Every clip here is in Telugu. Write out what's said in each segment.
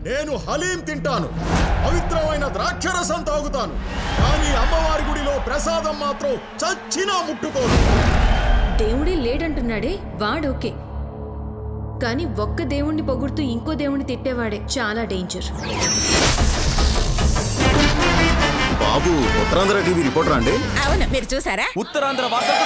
నేను హలీం తింటాను పవిత్రమైన ద్రాక్షరసం తాగుతాను కానీ అమ్మవారి గుడిలో ప్రసాదం మాత్రం చచ్చినా ముట్టుకోను దేవుడే లేడంటున్నాడే వాడోకే కానీ ఒక్క దేవుణ్ణి పొగుడుతూ ఇంకో దేవుణ్ణి తిట్టేవాడే చాలా డేంజర్ బాబు ఉత్తరాంధ్ర టీవీ రిపోర్టర్ అండి అవును మీరు చూసారా ఉత్తరాంధ్ర వార్తలకు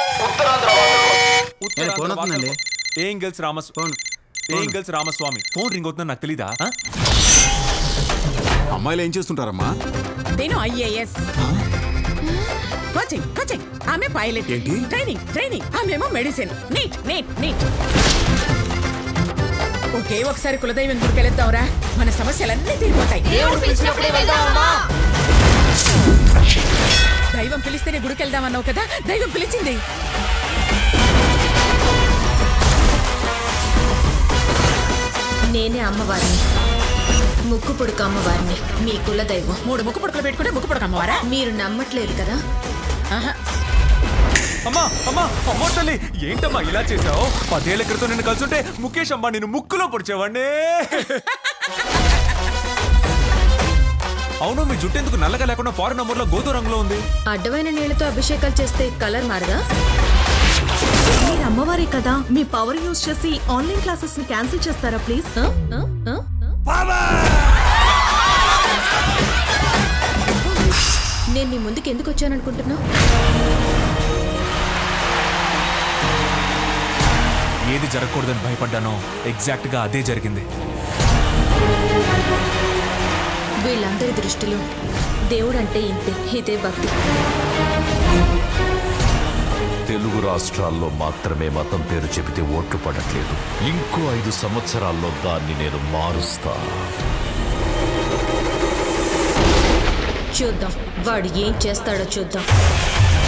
ఏ, ఫోన్ వస్తుందండి. ఏం గెల్స్ రామస్ ఫోన్ ఏం గెల్స్ రామస్వామి ఫోన్ రింగ్ అవుతుందని నాకు తెలీదా ఆ? అమ్మాయిలు ఏం చేస్తుంటారమ్మా నేను ఐఏఎస్ కోచింగ్ కోచింగ్ ఆమె పైలట్ ఏంటి? ట్రైనింగ్ ట్రైనింగ్ ఆమెమో మెడిసిన్ నీట్ నీట్ నీట్ ఒకే ఒకసారి కులదైవం గుడికి వెళ్దాంరా మన సమస్యలన్నీ తీరిపోతాయి దైవం పిలిస్తేనే గుడికి వెళ్దామన్నావు కదా దైవం పిలిచింది నేనే అమ్మవారిని ముక్కు పొడుకు అమ్మవారిని మీ కుల దైవం మూడు ముక్కు పుడకలు పెట్టుకుంటే ముక్కు పుడక అమ్మవారా మీరు నమ్మట్లేదు కదా ఆహా. అమ్మా అమ్మా అమ్మో తల్లి ఏంటమ్మా ఇలా చేసావు పదేళ్ల క్రితం నిన్ను కలుసుంటే ముఖేష్ అమ్మా నిన్ను ముక్కులో పొడిచేవాడినే అవును మీ జుట్టు ఎందుకు నల్లగా లేకుండా ఫారెన్ నంబర్లో గోధుమ రంగులో ఉంది అడ్డమైన నీళ్లతో అభిషేకాలు చేస్తే కలర్ మారదా మీరు అమ్మవారే కదా మీ పవర్ యూజ్ చేసి ఆన్లైన్ క్లాసెస్ ని క్యాన్సిల్ చేస్తారా ప్లీజ్ ఆ? ఆ? ఆ? నేను నీ ముందుకు ఎందుకు వచ్చాననుకుంటున్నావు ఏది జరగకూడదని భయపడ్డానో ఎగ్జాక్ట్ గా అదే జరిగింది వీళ్ళందరి దృష్టిలో దేవుడు అంటే ఇంతే ఇదే భక్తి తెలుగు రాష్ట్రాల్లో మాత్రమే మతం పేరు చెబితే ఓట్లు పడట్లేదు ఇంకో ఐదు సంవత్సరాల్లో దాన్ని నేను మారుస్తా చూద్దాం వాడు ఏం చేస్తాడో చూద్దాం